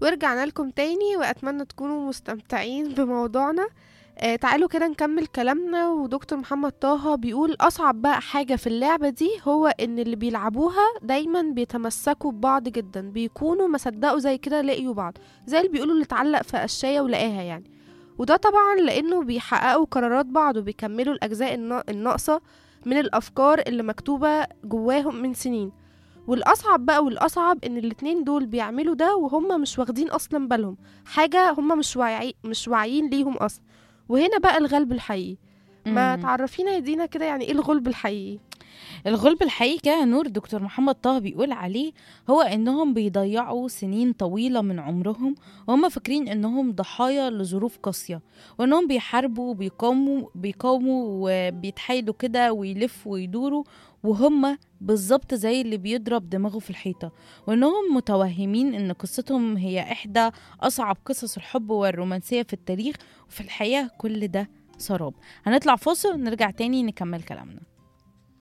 ورجعنا لكم تاني وأتمنى تكونوا مستمتعين بموضوعنا آه تعالوا كده نكمل كلامنا ودكتور محمد طه بيقول أصعب بقى حاجة في اللعبة دي هو إن اللي بيلعبوها دايما بيتمسكوا ببعض جدا بيكونوا ما صدقوا زي كده لقيوا بعض زي اللي بيقولوا اللي اتعلق في قشاية ولقاها يعني وده طبعا لأنه بيحققوا قرارات بعض وبيكملوا الأجزاء النا- الناقصة من الأفكار اللي مكتوبة جواهم من سنين والأصعب بقى والأصعب إن الاتنين دول بيعملوا ده وهم مش واخدين أصلا بالهم حاجة هم مش واعي مش واعيين ليهم أصلا وهنا بقى الغلب الحقيقي ما مم. تعرفينا يا دينا كده يعني ايه الغلب الحقيقي الغلب الحقيقي كده يا نور دكتور محمد طه بيقول عليه هو انهم بيضيعوا سنين طويله من عمرهم وهم فاكرين انهم ضحايا لظروف قاسيه وانهم بيحاربوا وبيقاوموا بيقاوموا وبيتحايلوا كده ويلفوا ويدوروا وهم بالظبط زي اللي بيضرب دماغه في الحيطه وانهم متوهمين ان قصتهم هي احدى اصعب قصص الحب والرومانسيه في التاريخ وفي الحقيقه كل ده سراب هنطلع فاصل ونرجع تاني نكمل كلامنا